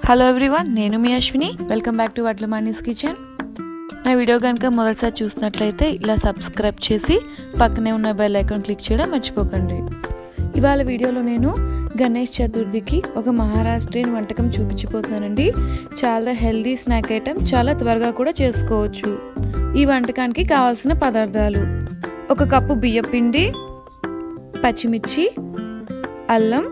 hello everyone నేను మీ Ashwini welcome back to Vadla Mani's kitchen నా వీడియో కనుక మొదటిసారి చూసినట్లయితే ఇలా సబ్స్క్రైబ్ చేసి పక్కనే ఉన్న బెల్ ఐకాన్ క్లిక్ చేయడం మర్చిపోకండి ఇవాళ వీడియోలో నేను గణేష్ చతుర్థికి ఒక మహారాష్ట్రియన్ వంటకం చూపించిపోతున్నానండి చాలా హెల్దీ స్నాక్ ఐటెం చాలా త్వరగా కూడా చేసుకోవచ్చు ఈ వంటకానికి కావాల్సిన పదార్థాలు ఒక కప్పు బియ్యం పిండి పచ్చిమిర్చి అల్లం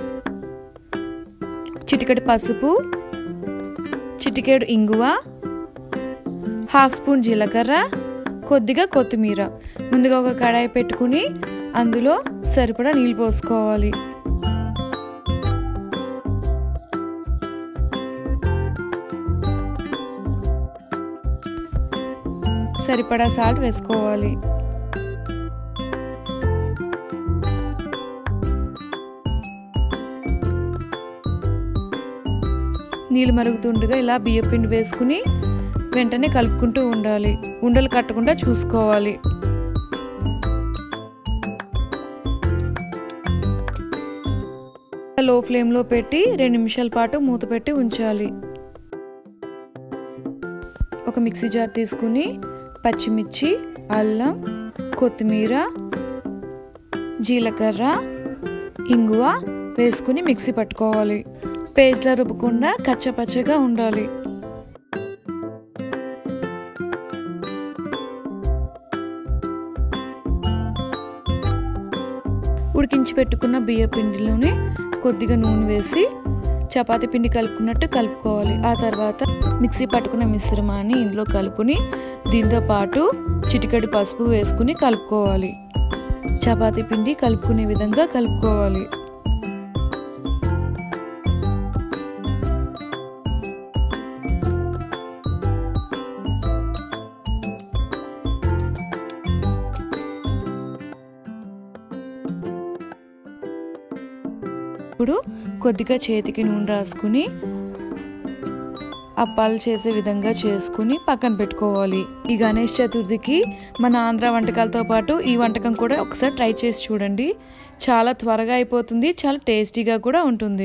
చిటికెడు పసుపు చిటికెడు ఇంగువ హాఫ్ స్పూన్ జీలకర్ర కొద్దిగా కొత్తిమీర ముందుగా ఒక కడాయి పెట్టుకుని అందులో సరిపడా నీళ్ళు పోసుకోవాలి సరిపడా సాల్ట్ వేసుకోవాలి నీళ్ళు మరుగుతుండగా ఇలా బియ్య పిండి వేసుకుని వెంటనే కలుపుకుంటూ ఉండాలి ఉండలు కట్టకుండా చూసుకోవాలి లో ఫ్లేమ్లో పెట్టి రెండు నిమిషాల పాటు మూత పెట్టి ఉంచాలి ఒక మిక్సీ జార్ తీసుకుని పచ్చిమిర్చి అల్లం కొత్తిమీర జీలకర్ర ఇంగువ వేసుకుని మిక్సీ పట్టుకోవాలి పేస్ట్లా రుబ్బకుండా కచ్చపచ్చగా ఉండాలి ఉడికించి పెట్టుకున్న బియ్య పిండిలోనే కొద్దిగా నూనె వేసి చపాతీ పిండి కలుపుకున్నట్టు కలుపుకోవాలి ఆ తర్వాత మిక్సీ పట్టుకున్న మిశ్రమాన్ని ఇందులో కలుపుని దీంతో పాటు చిటికడి పసుపు వేసుకుని కలుపుకోవాలి చపాతీ పిండి కలుపుకునే విధంగా కలుపుకోవాలి ఇప్పుడు కొద్దిగా చేతికి నూనె రాసుకుని అప్పాలు చేసే విధంగా చేసుకుని పక్కన పెట్టుకోవాలి ఈ గణేష్ చతుర్థికి మన ఆంధ్ర వంటకాలతో పాటు ఈ వంటకం కూడా ఒకసారి ట్రై చేసి చూడండి చాలా త్వరగా అయిపోతుంది చాలా టేస్టీగా కూడా ఉంటుంది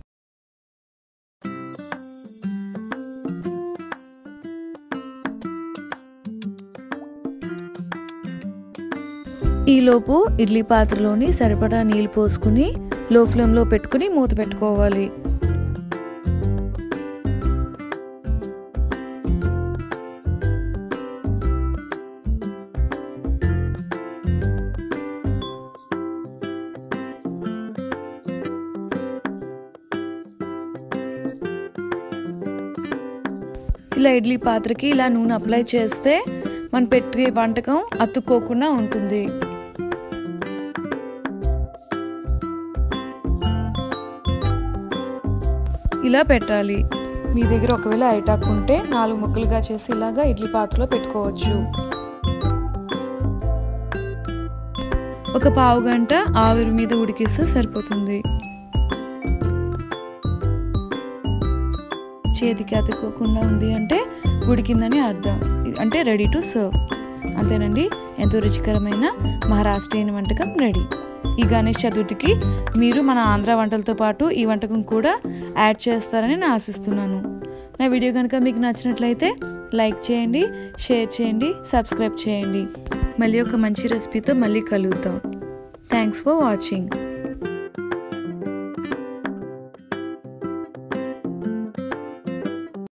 ఈలోపు ఇడ్లీ పాత్రలోని సరిపడా నీళ్ళు పోసుకుని లో ఫ్లేమ్లో పెట్టుకుని మూత పెట్టుకోవాలి ఇలా ఇడ్లీ పాత్రకి ఇలా నూనె అప్లై చేస్తే మనం పెట్టే వంటకం అతుక్కోకుండా ఉంటుంది ఇలా పెట్టాలి మీ దగ్గర ఒకవేళ అరిటాకు ఉంటే నాలుగు ముక్కలుగా చేసి ఇలాగా ఇడ్లీ పాత్రలో పెట్టుకోవచ్చు ఒక పావు గంట ఆవిరి మీద ఉడికిస్తే సరిపోతుంది చేతికి అతుక్కోకుండా ఉంది అంటే ఉడికిందని అర్థం అంటే రెడీ టు సర్వ్ అంతేనండి ఎంతో రుచికరమైన మహారాష్ట్రీయన్ వంటకం రెడీ ఈ గణేష్ చతుర్థికి మీరు మన ఆంధ్ర వంటలతో పాటు ఈ వంటకం కూడా యాడ్ చేస్తారని నేను ఆశిస్తున్నాను నా వీడియో కనుక మీకు నచ్చినట్లయితే లైక్ చేయండి షేర్ చేయండి సబ్స్క్రైబ్ చేయండి మళ్ళీ ఒక మంచి రెసిపీతో మళ్ళీ కలుగుతాం థ్యాంక్స్ ఫర్ వాచింగ్